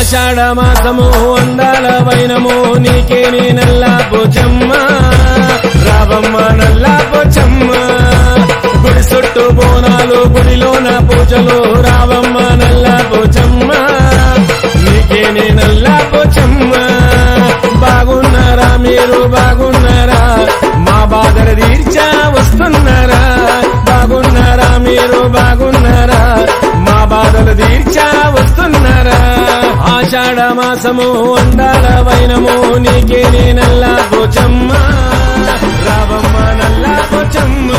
ఆషాఢ మాసము అందాల వైనము నీకే నీ నల్లా పోచమ్మ రావమ్మ నల్లా పోచమ్మ గుడి చుట్టూ బోనాలు గుడిలోన పూజలు రావమ్మ నల్లా పోచమ్మ నీకే నీ నల్లా పోచమ్మ బాగున్నారా మీరు బాగున్నారా మా బాధలు తీర్చా వస్తున్నారా బాగున్నారా మీరు బాగున్నారా మా బాధలు తీర్చా వస్తున్నారా ఆషాఢ మాసము అందాల వైనము నీకే నీ నల్లా పోచమ్మ రావమ్మ నల్లా పోచమ్మ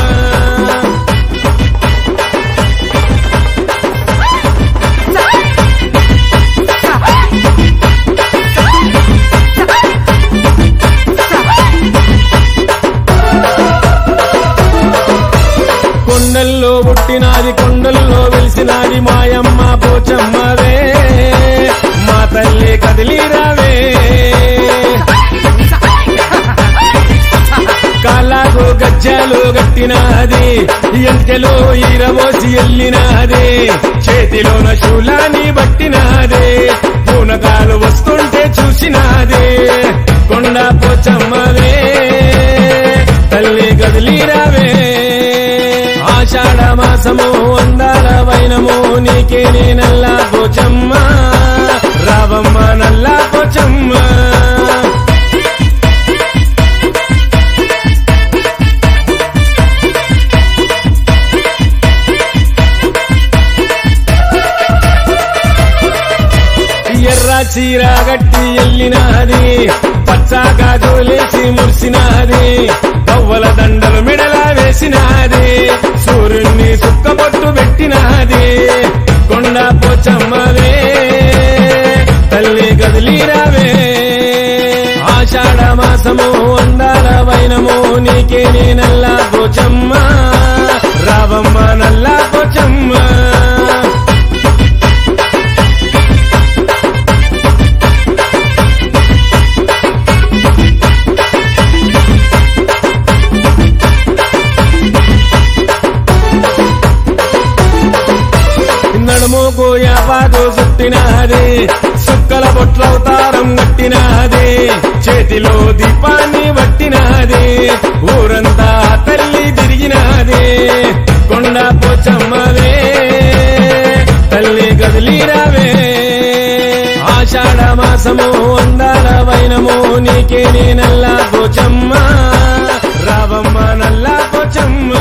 కొండల్లో పుట్టినాది కొండల్లో వెలిసినాది మాయమ్మ పోచమ్మవే మా తల్లి కదిలిరావే కాళ్ళకు గజ్జాలు గట్టినాది ఎంకెలో ఈరబోసి ఎల్లినాది చేతిలోన శూలాన్ని బట్టినాది పూనకాలు వస్తుంటే చూసినాది కొండ పోచమ్మవే తల్లి గదిలిరావే ఆషాఢ మాసము అందాల వైనము నీకే నీ నల్లా పోచమ్మ రావమ్మ నల్లా పోచమ్మ ఎర్ర చీర గట్టి ఎల్లినాది పచ్చాగా జోలేసి మురిసినాది కవ్వల దండలు మెడలా వేసినాది సూర్యుణ్ణి సుక్కబొట్టు పెట్టినాది కొండ పోచమ్మవే తల్లి గదిలీరావే ఆషాఢ మాసము అందాల వైనము నీకే నీ నల్లా పోచమ్మ రావమ్మ నల్లా పోచమ్మ నడుముకు యాపాకు చుట్టినది సుక్కల బొట్లవతారం కట్టినది చేతిలో దీపాన్ని పట్టినది ఊరంతా తల్లి తిరిగినది కొండ పోచమ్మవే తల్లి గదిలీరావే ఆషాఢ మాసము అందాల వైనము నీకే నీ నల్లా పోచమ్మ రావమ్మ నల్లా పోచమ్మ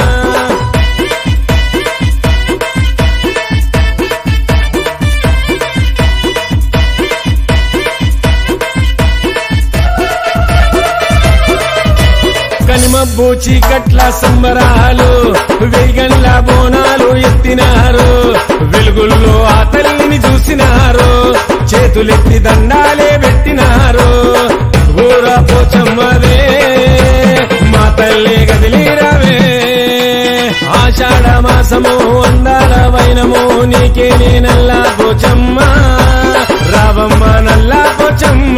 కనిమబ్బు చీకట్ల సంబరాలు వేగంల బోనాలు ఎత్తినారు వెలుగుల్లో ఆ తల్లిని చూసినారు చేతులెత్తి దండాలే పెట్టినారు ఊర పోచమ్మవే మా తల్లి గదిలీరవే ఆషాఢ మాసము అందాల వైనము నీకే నీ నల్లా పోచమ్మ రావమ్మ నల్లా పోచమ్మ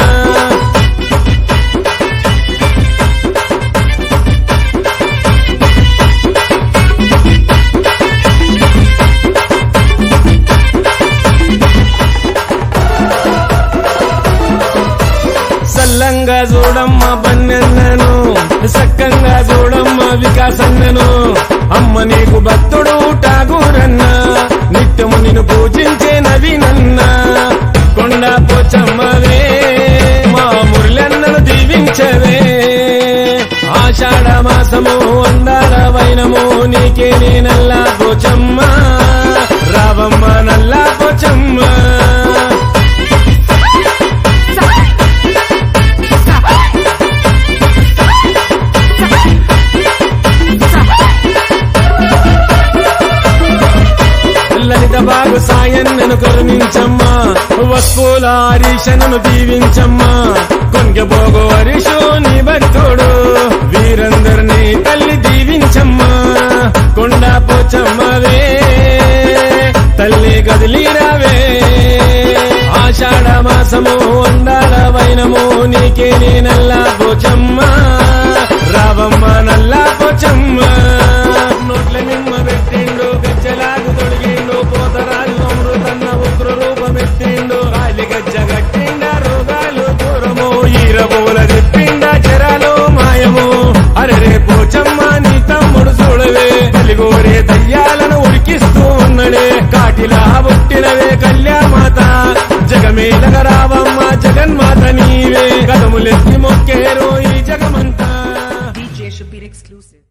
సల్లంగా చూడమ్మ బన్నెన్నను సక్కంగా చూడమ్మ వికాసన్నను అమ్మ నీకు భక్తుడు ఠాగూరన్న నిత్యము నిన్ను పూజించే నవీనన్న కొండ పోచమ్మవే మా మురళన్నను దీవించవే ఆషాఢ మాసము అందాల వైనము నీకే నీ నల్లా పోచమ్మ రావమ్మ నల్లా పోచమ్మ లలిత బాగు సాయన్నను కరుణించమ్మా వస్తువుల హరీషను దీవించమ్మా కొంగెబోగు హరీషు నీ భక్తుడు వీరందరినీ తల్లి దీవించమ్మా కొండ పోచమ్మవే తల్లి గదిలీరావే ఆషాఢ మాసము అందాల వైనము నీకే నీ నల్లా పోచమ్మ రావమ్మ నల్లా పోచమ్మ నోట్ల మిమ్మ పెట్టిండు గజ్జలాగు తొడిగిండు పోతరాజు అమృతన్న ఉగ్ర రూపమెత్తిండు రాజ ఎలగరావమ్మ జగన్మాత నీవే కదములెత్తి మొక్కేరో ఈ జగమంతా DJ Shabir exclusive.